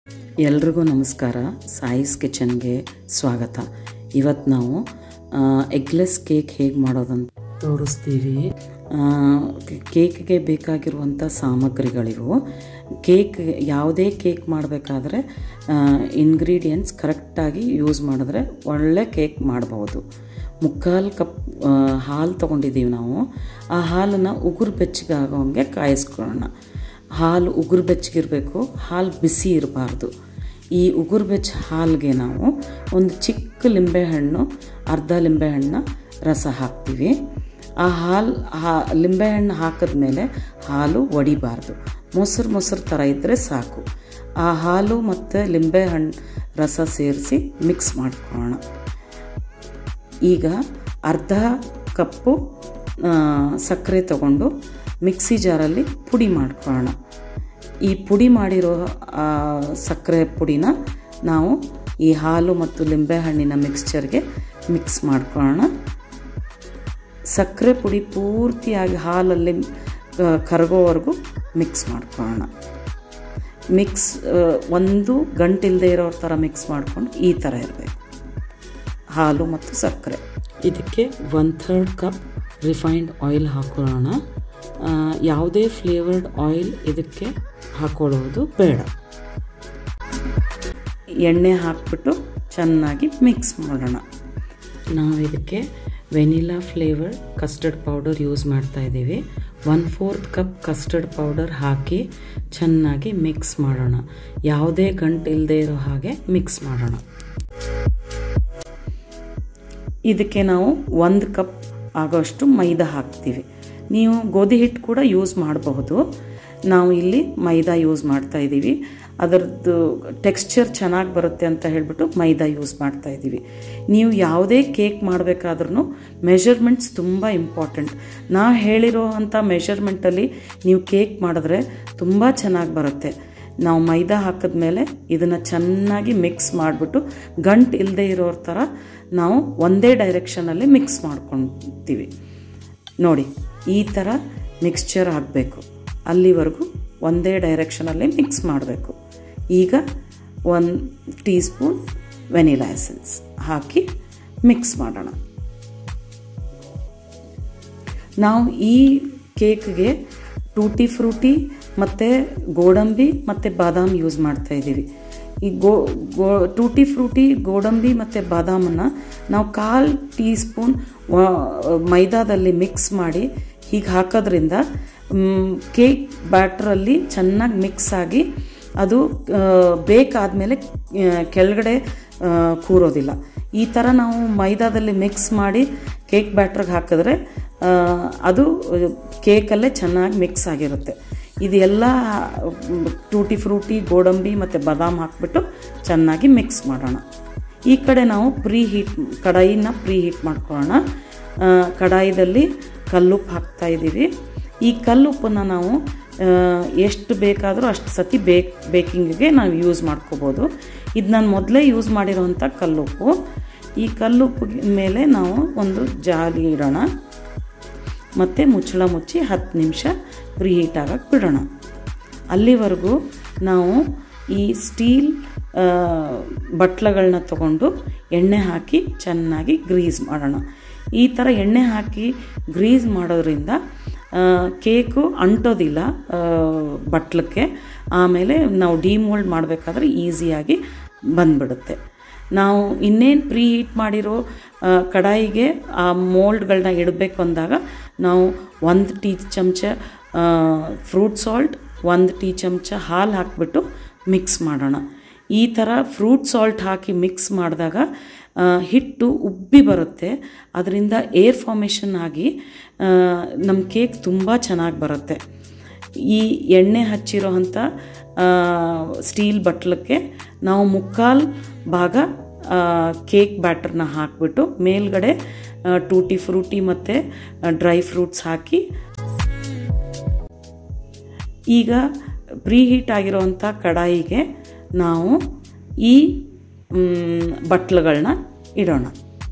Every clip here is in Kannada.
ಎಲ್ರಿಗೂ ನಮಸ್ಕಾರ ಸಾಯಿಸ್ ಕಿಚನ್ಗೆ ಸ್ವಾಗತ ಇವತ್ತು ನಾವು ಎಗ್ಲೆಸ್ ಕೇಕ್ ಹೇಗೆ ಮಾಡೋದಂತ ತೋರಿಸ್ತೀವಿ ಕೇಕ್ಗೆ ಬೇಕಾಗಿರುವಂಥ ಸಾಮಗ್ರಿಗಳಿವು ಕೇಕ್ ಯಾವುದೇ ಕೇಕ್ ಮಾಡಬೇಕಾದ್ರೆ ಇಂಗ್ರೀಡಿಯೆಂಟ್ಸ್ ಕರೆಕ್ಟಾಗಿ ಯೂಸ್ ಮಾಡಿದ್ರೆ ಒಳ್ಳೆ ಕೇಕ್ ಮಾಡಬಹುದು ಮುಕ್ಕಾಲು ಕಪ್ ಹಾಲು ತೊಗೊಂಡಿದ್ದೀವಿ ನಾವು ಆ ಹಾಲನ್ನು ಉಗುರು ಬೆಚ್ಚಗೆ ಆಗೋಂಗೆ ಕಾಯಿಸ್ಕೊಳ್ಳೋಣ ಹಾಲು ಉಗುರು ಬೆಚ್ಚಗಿರಬೇಕು ಹಾಲು ಬಿಸಿ ಇರಬಾರ್ದು ಈ ಉಗುರು ಬೆಚ್ಚ ಹಾಲಿಗೆ ನಾವು ಒಂದು ಚಿಕ್ಕ ಲಿಂಬೆಹಣ್ಣು ಅರ್ಧ ಲಿಂಬೆಹಣ್ಣು ರಸ ಹಾಕ್ತೀವಿ ಆ ಹಾಲು ಹಾ ಲಿಂಬೆಹಣ್ಣು ಹಾಕಿದ್ಮೇಲೆ ಹಾಲು ಒಡಿಬಾರ್ದು ಮೊಸರು ಮೊಸರು ಥರ ಇದ್ದರೆ ಸಾಕು ಆ ಹಾಲು ಮತ್ತು ಲಿಂಬೆಹಣ್ಣು ರಸ ಸೇರಿಸಿ ಮಿಕ್ಸ್ ಮಾಡ್ಕೊಳ್ಳೋಣ ಈಗ ಅರ್ಧ ಕಪ್ಪು ಸಕ್ಕರೆ ತಗೊಂಡು ಮಿಕ್ಸಿ ಜಾರಲ್ಲಿ ಪುಡಿ ಮಾಡ್ಕೊಳ್ಳೋಣ ಈ ಪುಡಿ ಮಾಡಿರೋ ಸಕ್ಕರೆ ಪುಡಿನ ನಾವು ಈ ಹಾಲು ಮತ್ತು ಲಿಂಬೆಹಣ್ಣಿನ ಮಿಕ್ಸ್ಚರ್ಗೆ ಮಿಕ್ಸ್ ಮಾಡ್ಕೊಳ್ಳೋಣ ಸಕ್ಕರೆ ಪುಡಿ ಪೂರ್ತಿಯಾಗಿ ಹಾಲಲ್ಲಿ ಕರಗೋವರೆಗೂ ಮಿಕ್ಸ್ ಮಾಡ್ಕೊಳ್ಳೋಣ ಮಿಕ್ಸ್ ಒಂದು ಗಂಟಿಲ್ಲದೆ ಇರೋ ಥರ ಮಿಕ್ಸ್ ಮಾಡ್ಕೊಂಡು ಈ ಥರ ಇರಬೇಕು ಹಾಲು ಮತ್ತು ಸಕ್ಕರೆ ಇದಕ್ಕೆ one third cup refined oil ಹಾಕೊಳ್ಳೋಣ ಯಾವುದೇ ಫ್ಲೇವರ್ಡ್ ಆಯಿಲ್ ಇದಕ್ಕೆ ಹಾಕೊಳ್ಳೋದು ಬೇಡ ಎಣ್ಣೆ ಹಾಕ್ಬಿಟ್ಟು ಚೆನ್ನಾಗಿ ಮಿಕ್ಸ್ ಮಾಡೋಣ ನಾವು ಇದಕ್ಕೆ vanilla flavour custard powder use ಮಾಡ್ತಾ ಇದ್ದೀವಿ one fourth cup custard powder ಹಾಕಿ ಚೆನ್ನಾಗಿ ಮಿಕ್ಸ್ ಮಾಡೋಣ ಯಾವುದೇ ಗಂಟು ಇಲ್ಲದೆ ಇರೋ ಹಾಗೆ ಮಿಕ್ಸ್ ಮಾಡೋಣ ಇದಕ್ಕೆ ನಾವು ಒಂದು ಕಪ್ ಆಗೋಷ್ಟು ಮೈದಾ ಹಾಕ್ತೀವಿ ನೀವು ಗೋಧಿ ಹಿಟ್ಟು ಕೂಡ ಯೂಸ್ ಮಾಡಬಹುದು ನಾವು ಇಲ್ಲಿ ಮೈದಾ ಯೂಸ್ ಮಾಡ್ತಾ ಇದ್ದೀವಿ ಅದರದ್ದು ಟೆಕ್ಸ್ಚರ್ ಚೆನ್ನಾಗಿ ಬರುತ್ತೆ ಅಂತ ಹೇಳಿಬಿಟ್ಟು ಮೈದಾ ಯೂಸ್ ಮಾಡ್ತಾ ಇದ್ದೀವಿ ನೀವು ಯಾವುದೇ ಕೇಕ್ ಮಾಡಬೇಕಾದ್ರೂ ಮೆಷರ್ಮೆಂಟ್ಸ್ ತುಂಬ ಇಂಪಾರ್ಟೆಂಟ್ ನಾ ಹೇಳಿರೋ ಅಂಥ ಮೆಷರ್ಮೆಂಟಲ್ಲಿ ನೀವು ಕೇಕ್ ಮಾಡಿದ್ರೆ ತುಂಬ ಚೆನ್ನಾಗಿ ಬರುತ್ತೆ ನಾವು ಮೈದಾ ಹಾಕಿದ್ಮೇಲೆ ಇದನ್ನು ಚೆನ್ನಾಗಿ ಮಿಕ್ಸ್ ಮಾಡಿಬಿಟ್ಟು ಗಂಟು ಇಲ್ಲದೆ ಇರೋ ಥರ ನಾವು ಒಂದೇ ಡೈರೆಕ್ಷನಲ್ಲಿ ಮಿಕ್ಸ್ ಮಾಡ್ಕೊತೀವಿ ನೋಡಿ ಈ ಥರ ಮಿಕ್ಸ್ಚರ್ ಆಗಬೇಕು ಅಲ್ಲಿವರೆಗೂ ಒಂದೇ ಡೈರೆಕ್ಷನಲ್ಲಿ ಮಿಕ್ಸ್ ಮಾಡಬೇಕು ಈಗ ಒಂದು ಟೀ ಸ್ಪೂನ್ ವೆನಿಲಾ ಎಸೆನ್ಸ್ ಹಾಕಿ ಮಿಕ್ಸ್ ಮಾಡೋಣ ನಾವು ಈ ಕೇಕ್ಗೆ ಟೂಟಿ ಫ್ರೂಟಿ ಮತ್ತು ಗೋಡಂಬಿ ಮತ್ತು ಬಾದಾಮ್ ಯೂಸ್ ಮಾಡ್ತಾ ಇದ್ದೀವಿ ಈ ಗೋ ಗೋ ಟೂಟಿ ಫ್ರೂಟಿ ಗೋಡಂಬಿ ಮತ್ತು ಬಾದಾಮನ್ನು ನಾವು ಕಾಲು ಟೀ ಸ್ಪೂನ್ ಮೈದಾದಲ್ಲಿ ಮಿಕ್ಸ್ ಮಾಡಿ ಹೀಗೆ ಹಾಕೋದ್ರಿಂದ ಕೇಕ್ ಬ್ಯಾಟ್ರಲ್ಲಿ ಚೆನ್ನಾಗಿ ಮಿಕ್ಸ್ ಆಗಿ ಅದು ಬೇಕಾದಮೇಲೆ ಕೆಳಗಡೆ ಕೂರೋದಿಲ್ಲ ಈ ಥರ ನಾವು ಮೈದಾದಲ್ಲಿ ಮಿಕ್ಸ್ ಮಾಡಿ ಕೇಕ್ ಬ್ಯಾಟ್ರಿಗೆ ಹಾಕಿದ್ರೆ ಅದು ಕೇಕಲ್ಲೇ ಚೆನ್ನಾಗಿ ಮಿಕ್ಸ್ ಆಗಿರುತ್ತೆ ಇದೆಲ್ಲ ಟೂಟಿ ಫ್ರೂಟಿ ಗೋಡಂಬಿ ಮತ್ತು ಬಾದಾಮ್ ಹಾಕ್ಬಿಟ್ಟು ಚೆನ್ನಾಗಿ ಮಿಕ್ಸ್ ಮಾಡೋಣ ಈ ಕಡೆ ನಾವು ಪ್ರೀ ಹೀಟ್ ಕಡಾಯಿನ ಪ್ರೀ ಹೀಟ್ ಮಾಡ್ಕೊಳ್ಳೋಣ ಕಡಾಯಿದಲ್ಲಿ ಕಲ್ಲುಪ್ಪು ಹಾಕ್ತಾ ಇದ್ದೀವಿ ಈ ಕಲ್ಲುಪ್ಪನ್ನು ನಾವು ಎಷ್ಟು ಬೇಕಾದರೂ ಅಷ್ಟು ಸತಿ ಬೇಕ್ ಬೇಕಿಂಗಿಗೆ ನಾವು ಯೂಸ್ ಮಾಡ್ಕೋಬೋದು ಇದು ನಾನು ಮೊದಲೇ ಯೂಸ್ ಮಾಡಿರೋವಂಥ ಕಲ್ಲುಪ್ಪು ಈ ಕಲ್ಲುಪ್ಪು ಮೇಲೆ ನಾವು ಒಂದು ಜಾಲಿ ಇಡೋಣ ಮತ್ತು ಮುಚ್ಚಳ ಮುಚ್ಚಿ ಹತ್ತು ನಿಮಿಷ ಪ್ರೀ ಹೀಟ್ ಆಗಕ್ಕೆ ಬಿಡೋಣ ಅಲ್ಲಿವರೆಗೂ ನಾವು ಈ ಸ್ಟೀಲ್ ಬಟ್ಲಗಳನ್ನ ತಗೊಂಡು ಎಣ್ಣೆ ಹಾಕಿ ಚೆನ್ನಾಗಿ ಗ್ರೀಸ್ ಮಾಡೋಣ ಈ ಥರ ಎಣ್ಣೆ ಹಾಕಿ ಗ್ರೀಸ್ ಮಾಡೋದ್ರಿಂದ ಕೇಕು ಅಂಟೋದಿಲ್ಲ ಬಟ್ಲಕ್ಕೆ ಆಮೇಲೆ ನಾವು ಡಿಮೋಲ್ಡ್ ಮಾಡಬೇಕಾದ್ರೆ ಈಸಿಯಾಗಿ ಬಂದ್ಬಿಡುತ್ತೆ ನಾವು ಇನ್ನೇನು ಪ್ರೀ ಹೀಟ್ ಮಾಡಿರೋ ಕಡಾಯಿಗೆ ಆ ಮೋಲ್ಡ್ಗಳನ್ನ ಇಡಬೇಕು ಅಂದಾಗ ನಾವು ಒಂದು ಟೀ ಚಮಚ ಫ್ರೂಟ್ ಸಾಲ್ಟ್ ಒಂದು ಟೀ ಚಮಚ ಹಾಲು ಹಾಕಿಬಿಟ್ಟು ಮಿಕ್ಸ್ ಮಾಡೋಣ ಈ ಥರ ಫ್ರೂಟ್ ಸಾಲ್ಟ್ ಹಾಕಿ ಮಿಕ್ಸ್ ಮಾಡಿದಾಗ ಹಿಟ್ಟು ಉಬ್ಬಿ ಬರುತ್ತೆ ಅದರಿಂದ ಏರ್ ಫಾರ್ಮೇಷನ್ ಆಗಿ ನಮ್ಮ ಕೇಕ್ ತುಂಬ ಚೆನ್ನಾಗಿ ಬರುತ್ತೆ ಈ ಎಣ್ಣೆ ಹಚ್ಚಿರೋ ಅಂಥ ಸ್ಟೀಲ್ ಬಟ್ಲಕ್ಕೆ ನಾವು ಮುಕ್ಕಾಲು ಭಾಗ ಕೇಕ್ ಬ್ಯಾಟರ್ನ ಹಾಕಿಬಿಟ್ಟು ಮೇಲ್ಗಡೆ ಟೂಟಿ ಫ್ರೂಟಿ ಮತ್ತು ಡ್ರೈ ಫ್ರೂಟ್ಸ್ ಹಾಕಿ ಈಗ ಪ್ರೀ ಹೀಟ್ ಆಗಿರೋವಂಥ ಕಡಾಯಿಗೆ ನಾವು ಈ ಬಟ್ಲುಗಳನ್ನ ಇಡೋಣ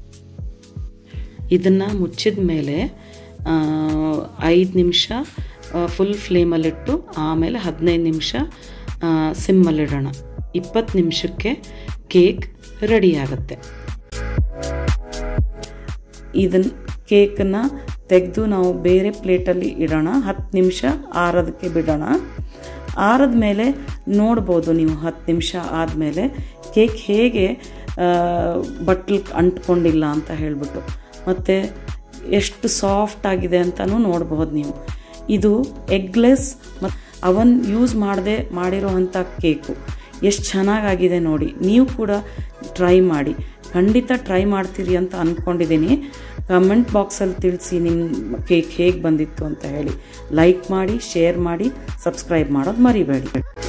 ಇದನ್ನು ಮುಚ್ಚಿದ ಮೇಲೆ ಐದು ನಿಮಿಷ ಫುಲ್ ಫ್ಲೇಮಲ್ಲಿಟ್ಟು ಆಮೇಲೆ ಹದಿನೈದು ನಿಮಿಷ ಸಿಮ್ಮಲ್ಲಿಡೋಣ ಇಪ್ಪತ್ತು ನಿಮಿಷಕ್ಕೆ ಕೇಕ್ ರೆಡಿ ಆಗುತ್ತೆ ಇದನ್ನು ಕೇಕನ್ನು ತೆಗೆದು ನಾವು ಬೇರೆ ಪ್ಲೇಟಲ್ಲಿ ಇಡೋಣ ಹತ್ತು ನಿಮಿಷ ಆರೋದಕ್ಕೆ ಬಿಡೋಣ ಆರದ ಮೇಲೆ ನೋಡ್ಬೋದು ನೀವು ಹತ್ತು ನಿಮಿಷ ಆದಮೇಲೆ ಕೇಕ್ ಹೇಗೆ ಬಟ್ಲಿಗೆ ಅಂಟ್ಕೊಂಡಿಲ್ಲ ಅಂತ ಹೇಳಿಬಿಟ್ಟು ಮತ್ತು ಎಷ್ಟು ಸಾಫ್ಟ್ ಆಗಿದೆ ಅಂತಲೂ ನೋಡ್ಬೋದು ನೀವು ಇದು ಎಗ್ಲೆಸ್ ಮತ್ತು ಅವನ್ ಯೂಸ್ ಮಾಡದೆ ಮಾಡಿರೋ ಅಂಥ ಕೇಕು ಎಷ್ಟು ಚೆನ್ನಾಗಾಗಿದೆ ನೋಡಿ ನೀವು ಕೂಡ ಟ್ರೈ ಮಾಡಿ ಖಂಡಿತ ಟ್ರೈ ಮಾಡ್ತೀರಿ ಅಂತ ಅಂದ್ಕೊಂಡಿದ್ದೀನಿ ಕಮೆಂಟ್ ಬಾಕ್ಸಲ್ಲಿ ತಿಳಿಸಿ ನಿಮ್ಮ ಕೇಕ್ ಹೇಗೆ ಬಂದಿತ್ತು ಅಂತ ಹೇಳಿ ಲೈಕ್ ಮಾಡಿ ಶೇರ್ ಮಾಡಿ ಸಬ್ಸ್ಕ್ರೈಬ್ ಮಾಡೋದು ಮರಿಬೇಡಿ